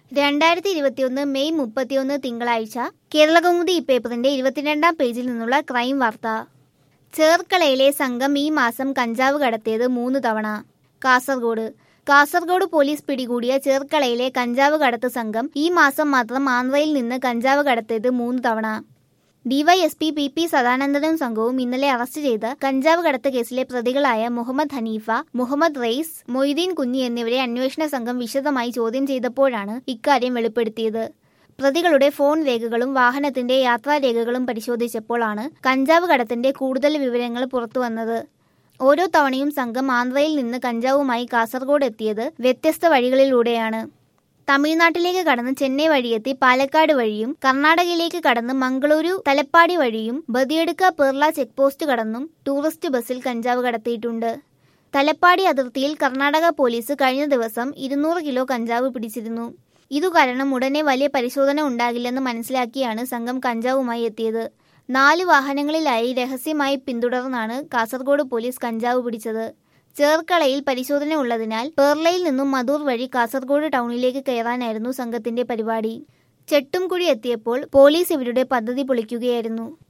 രണ്ടായിരത്തി ഇരുപത്തിയൊന്ന് മെയ് മുപ്പത്തിയൊന്ന് തിങ്കളാഴ്ച കേരളകൗമുദി പേപ്പറിന്റെ ഇരുപത്തിരണ്ടാം പേജിൽ നിന്നുള്ള ക്രൈം വാർത്ത ചേർക്കളയിലെ സംഘം ഈ മാസം കഞ്ചാവ് കടത്തിയത് മൂന്ന് തവണ കാസർഗോഡ് കാസർഗോഡ് പോലീസ് പിടികൂടിയ ചേർക്കളയിലെ കഞ്ചാവ് കടത്ത് സംഘം ഈ മാസം മാത്രം ആന്ധ്രയിൽ നിന്ന് കഞ്ചാവ് കടത്തിയത് മൂന്ന് തവണ ഡിവൈഎസ്പി പി പി സദാനന്ദനും സംഘവും ഇന്നലെ അറസ്റ്റ് ചെയ്ത കഞ്ചാവ് കടത്ത് കേസിലെ പ്രതികളായ മുഹമ്മദ് ഹനീഫ മുഹമ്മദ് റെയ്സ് മൊയ്തീൻ കുഞ്ഞി എന്നിവരെ അന്വേഷണ സംഘം വിശദമായി ചോദ്യം ചെയ്തപ്പോഴാണ് ഇക്കാര്യം വെളിപ്പെടുത്തിയത് പ്രതികളുടെ ഫോൺ രേഖകളും വാഹനത്തിന്റെ യാത്രാരേഖകളും പരിശോധിച്ചപ്പോഴാണ് കഞ്ചാവ് കടത്തിന്റെ കൂടുതൽ വിവരങ്ങൾ പുറത്തുവന്നത് ഓരോ തവണയും സംഘം ആന്ധ്രയിൽ നിന്ന് കഞ്ചാവുമായി കാസർഗോഡ് എത്തിയത് വ്യത്യസ്ത വഴികളിലൂടെയാണ് തമിഴ്നാട്ടിലേക്ക് കടന്ന് ചെന്നൈ വഴിയെത്തി പാലക്കാട് വഴിയും കർണാടകയിലേക്ക് കടന്ന് മംഗളൂരു തലപ്പാടി വഴിയും ബദിയടുക്ക പെർള ചെക്ക് പോസ്റ്റ് കടന്നും ടൂറിസ്റ്റ് ബസ്സിൽ കഞ്ചാവ് കടത്തിയിട്ടുണ്ട് തലപ്പാടി അതിർത്തിയിൽ കർണാടക പോലീസ് കഴിഞ്ഞ ദിവസം ഇരുന്നൂറ് കിലോ കഞ്ചാവ് പിടിച്ചിരുന്നു ഇതു കാരണം ഉടനെ വലിയ പരിശോധന ഉണ്ടാകില്ലെന്ന് മനസ്സിലാക്കിയാണ് സംഘം കഞ്ചാവുമായി എത്തിയത് നാല് വാഹനങ്ങളിലായി രഹസ്യമായി പിന്തുടർന്നാണ് കാസർഗോഡ് പോലീസ് കഞ്ചാവ് പിടിച്ചത് ചേർക്കളയിൽ പരിശോധന ഉള്ളതിനാൽ പേർളയിൽ നിന്നും മധൂർ വഴി കാസർഗോഡ് ടൗണിലേക്ക് കയറാനായിരുന്നു സംഘത്തിന്റെ പരിപാടി ചെട്ടുംകുഴി എത്തിയപ്പോൾ പോലീസ് ഇവരുടെ പദ്ധതി പൊളിക്കുകയായിരുന്നു